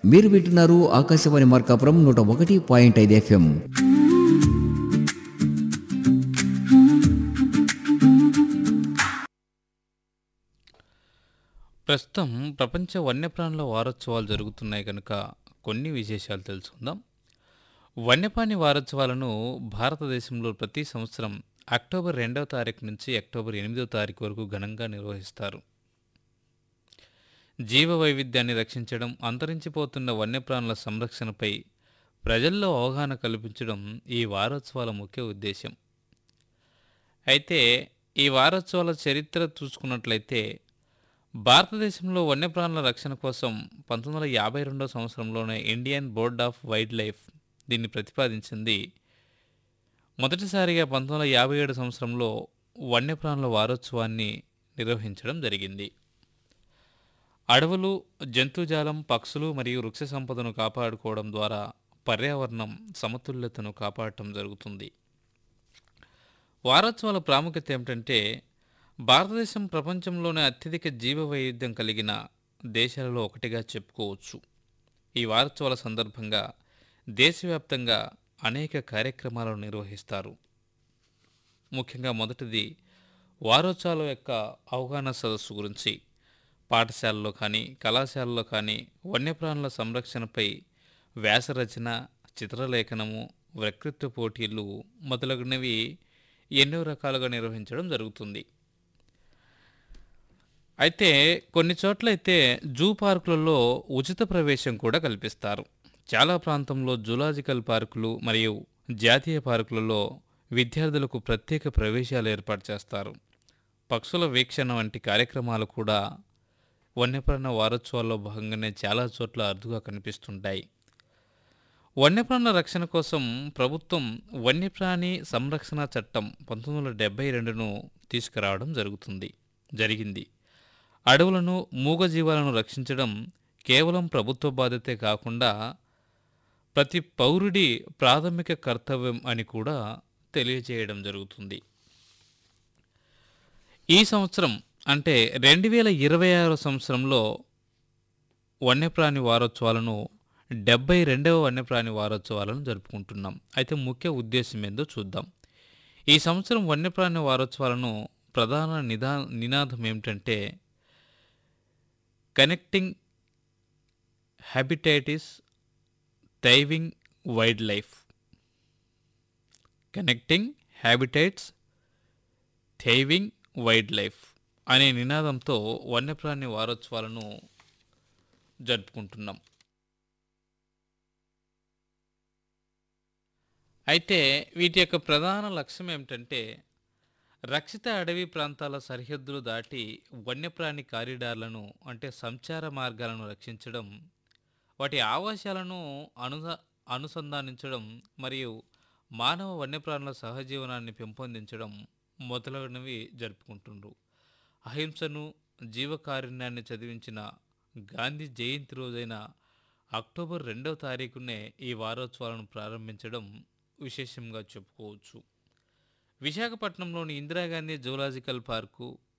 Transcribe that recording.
మీరు వింటున్నారు ఆకాశవాణి మార్కాపురం నూట ఒకటి పాయింట్ ఐదు ఎఫ్ఎం ప్రస్తుతం ప్రపంచ వన్యప్రాణుల వారోత్సవాలు జరుగుతున్నాయి కనుక కొన్ని విశేషాలు తెలుసుకుందాం వన్యప్రాణి వారోత్సవాలను భారతదేశంలో ప్రతి సంవత్సరం అక్టోబర్ రెండవ తారీఖు నుంచి అక్టోబర్ ఎనిమిదవ తారీఖు వరకు ఘనంగా నిర్వహిస్తారు జీవ వైవిధ్యాన్ని రక్షించడం అంతరించిపోతున్న వన్యప్రాణుల సంరక్షణపై ప్రజల్లో అవగాహన కల్పించడం ఈ వారోత్సవాల ముఖ్య ఉద్దేశం అయితే ఈ వారోత్సవాల చరిత్ర చూసుకున్నట్లయితే భారతదేశంలో వన్యప్రాణుల రక్షణ కోసం పంతొమ్మిది వందల యాభై రెండవ సంవత్సరంలోనే Indian board of wildlife దీన్ని ప్రతిపాదించింది మొదటిసారిగా పంతొమ్మిది వందల యాభై ఏడు సంవత్సరంలో వన్యప్రాణుల వారోత్సవాన్ని నిర్వహించడం జరిగింది అడవులు జంతుజాలం పక్షులు మరియు వృక్ష సంపదను కాపాడుకోవడం ద్వారా పర్యావరణం సమతుల్యతను కాపాడటం జరుగుతుంది వారోత్సవాల ప్రాముఖ్యత ఏమిటంటే భారతదేశం ప్రపంచంలోనే అత్యధిక జీవ వైవిధ్యం కలిగిన దేశాలలో ఒకటిగా చెప్పుకోవచ్చు ఈ వారోత్సవాల సందర్భంగా దేశవ్యాప్తంగా అనేక కార్యక్రమాలను నిర్వహిస్తారు ముఖ్యంగా మొదటిది వారోత్సవాల యొక్క అవగాహన సదస్సు గురించి పాఠశాలలో కానీ కళాశాలలో కానీ వన్యప్రాణుల సంరక్షణపై వ్యాసరచన చిత్రలేఖనము వక్తృత్వ పోటీలు మొదలగునవి ఎన్నో రకాలుగా నిర్వహించడం జరుగుతుంది అయితే కొన్ని చోట్ల అయితే జూ పార్కులలో ఉచిత ప్రవేశం కూడా కల్పిస్తారు చాలా ప్రాంతంలో జూలాజికల్ పార్కులు మరియు జాతీయ పార్కులలో విద్యార్థులకు ప్రత్యేక ప్రవేశాలు ఏర్పాటు చేస్తారు పక్షుల వీక్షణ వంటి కార్యక్రమాలు కూడా వన్యప్రాణ వారోత్సవాల్లో భాగంగానే చాలా చోట్ల అరుదుగా కనిపిస్తుంటాయి వన్యప్రాణుల రక్షణ కోసం ప్రభుత్వం వన్యప్రాణి సంరక్షణ చట్టం పంతొమ్మిది వందల డెబ్బై రెండును తీసుకురావడం జరుగుతుంది జరిగింది అడవులను మూగజీవాలను రక్షించడం కేవలం ప్రభుత్వ బాధ్యతే కాకుండా ప్రతి పౌరుడి ప్రాథమిక కర్తవ్యం అని కూడా తెలియజేయడం జరుగుతుంది ఈ సంవత్సరం అంటే రెండు వేల ఇరవై ఆరో సంవత్సరంలో వన్యప్రాణి వారోత్సవాలను డెబ్బై రెండవ వన్యప్రాణి వారోత్సవాలను జరుపుకుంటున్నాం అయితే ముఖ్య ఉద్దేశం ఏందో చూద్దాం ఈ సంవత్సరం వన్యప్రాణి వారోత్సవాలను ప్రధాన నిదా నినాదం ఏమిటంటే connecting habitats thriving wildlife connecting habitats thriving wildlife అనే నినాదంతో వన్యప్రాణి వారోత్సవాలను జరుపుకుంటున్నాం అయితే వీటి యొక్క ప్రధాన లక్ష్యం ఏమిటంటే రక్షిత అడవి ప్రాంతాల సరిహద్దులు దాటి వన్యప్రాణి కారిడార్లను అంటే సంచార మార్గాలను రక్షించడం వాటి ఆవాసాలను అనుస అనుసంధానించడం మరియు మానవ వన్యప్రాణుల సహజీవనాన్ని పెంపొందించడం మొదలగునవి జరుపుకుంటుండ్రు అహింసను జీవకారుణ్యాన్ని చదివించిన గాంధీ జయంతి రోజైన అక్టోబర్ రెండవ తారీఖునే ఈ వారోత్సవాలను ప్రారంభించడం విశేషంగా చెప్పుకోవచ్చు విశాఖపట్నంలోని ఇందిరాగాంధీ జూలాజికల్ పార్కు